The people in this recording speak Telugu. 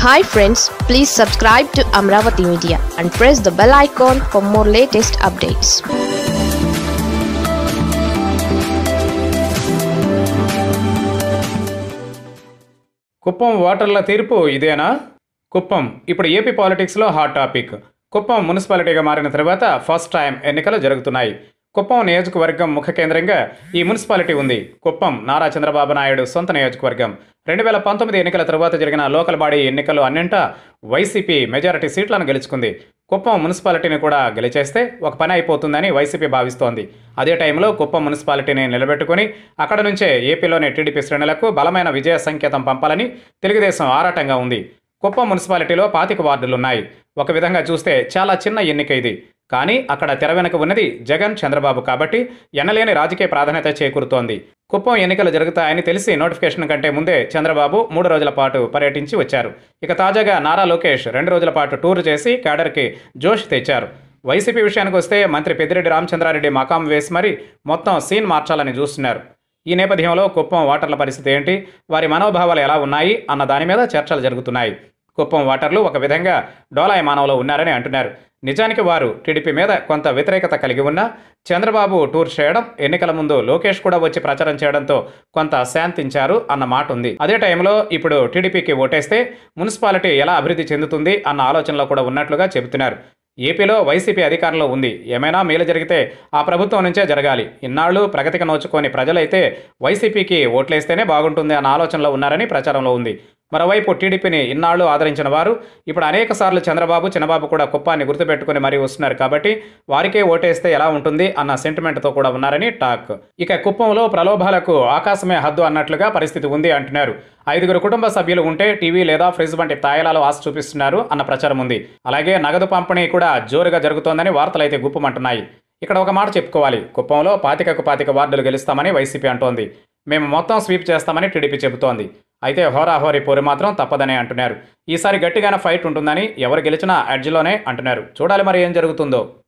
hi friends please subscribe to Amaravati media and press the bell icon for more latest updates Kuppam ఓటర్ల తీర్పు ఇదేనా కుప్పం ఇప్పుడు ఏపీ పాలిటిక్స్లో హాట్ టాపిక్ కుప్పం మున్సిపాలిటీగా మారిన తర్వాత ఫస్ట్ టైం ఎన్నికలు జరుగుతున్నాయి కుప్పం నియోజకవర్గం ముఖ్య కేంద్రంగా ఈ మున్సిపాలిటీ ఉంది కుప్పం నారా చంద్రబాబు నాయుడు సొంత నియోజకవర్గం రెండు వేల పంతొమ్మిది ఎన్నికల తర్వాత జరిగిన లోకల్ బాడీ ఎన్నికలు అన్నింటా వైసీపీ మెజారిటీ సీట్లను గెలుచుకుంది కుప్పం మున్సిపాలిటీని కూడా గెలిచేస్తే ఒక పని అయిపోతుందని వైసీపీ భావిస్తోంది అదే టైంలో కుప్పం మున్సిపాలిటీని నిలబెట్టుకుని అక్కడ నుంచే ఏపీలోని టీడీపీ శ్రేణులకు బలమైన విజయ సంకేతం పంపాలని తెలుగుదేశం ఆరాటంగా ఉంది కుప్పం మున్సిపాలిటీలో పాతిక వార్డులున్నాయి ఒక విధంగా చూస్తే చాలా చిన్న ఎన్నిక ఇది కానీ అక్కడ తెర వెనుక ఉన్నది జగన్ చంద్రబాబు కాబట్టి ఎనలేని రాజకీయ ప్రాధాన్యత చేకూరుతోంది కుప్పం ఎన్నికలు జరుగుతాయని తెలిసి నోటిఫికేషన్ కంటే ముందే చంద్రబాబు మూడు రోజుల పాటు పర్యటించి వచ్చారు ఇక తాజాగా నారా లోకేష్ రెండు రోజుల పాటు టూర్ చేసి క్యాడర్కి జోష్ తెచ్చారు వైసీపీ విషయానికి వస్తే మంత్రి పెద్దిరెడ్డి రామచంద్రారెడ్డి మకాం వేసి మరీ మొత్తం సీన్ మార్చాలని చూస్తున్నారు ఈ నేపథ్యంలో కుప్పం ఓటర్ల పరిస్థితి ఏంటి వారి మనోభావాలు ఎలా ఉన్నాయి అన్న దాని మీద చర్చలు జరుగుతున్నాయి కుప్పం ఓటర్లు ఒక విధంగా డోలాయమానంలో ఉన్నారని అంటున్నారు నిజానికి వారు టీడీపీ మీద కొంత వ్యతిరేకత కలిగి ఉన్నా చంద్రబాబు టూర్ చేయడం ఎన్నికల ముందు లోకేష్ కూడా వచ్చి ప్రచారం చేయడంతో కొంత శాంతించారు అన్న మాట ఉంది అదే టైంలో ఇప్పుడు టీడీపీకి ఓటేస్తే మున్సిపాలిటీ ఎలా అభివృద్ధి చెందుతుంది అన్న ఆలోచనలో కూడా ఉన్నట్లుగా చెబుతున్నారు ఏపీలో వైసీపీ అధికారంలో ఉంది ఏమైనా మేలు జరిగితే ఆ ప్రభుత్వం నుంచే జరగాలి ఇన్నాళ్ళు ప్రగతికి నోచుకొని ప్రజలైతే వైసీపీకి ఓట్లేస్తేనే బాగుంటుంది అన్న ఆలోచనలో ఉన్నారని ప్రచారంలో ఉంది మరోవైపు టీడీపీని ఇన్నాళ్లు ఆదరించిన వారు ఇప్పుడు అనేక సార్లు చంద్రబాబు చిన్నబాబు కూడా కుప్పాన్ని గుర్తుపెట్టుకుని మరీ వస్తున్నారు కాబట్టి వారికే ఓటేస్తే ఎలా ఉంటుంది అన్న సెంటిమెంట్తో కూడా ఉన్నారని టాక్ ఇక కుప్పంలో ప్రలోభాలకు ఆకాశమే హద్దు అన్నట్లుగా పరిస్థితి ఉంది అంటున్నారు ఐదుగురు కుటుంబ సభ్యులు ఉంటే టీవీ లేదా ఫ్రిడ్జ్ వంటి తాయిలాలు ఆశ చూపిస్తున్నారు అన్న ప్రచారం ఉంది అలాగే నగదు పంపిణీ కూడా జోరుగా జరుగుతోందని వార్తలు అయితే గుప్పమంటున్నాయి ఇక్కడ ఒక మాట చెప్పుకోవాలి కుప్పంలో పాతికకు పాతిక వార్డులు గెలుస్తామని వైసీపీ అంటోంది మేము మొత్తం స్వీప్ చేస్తామని టీడీపీ చెబుతోంది అయితే హోరాహోరీ పోరు మాత్రం తప్పదనే అంటున్నారు ఈసారి గట్టిగానే ఫైట్ ఉంటుందని ఎవరు గెలిచినా ఎడ్జ్లోనే అంటున్నారు చూడాలి మరి ఏం జరుగుతుందో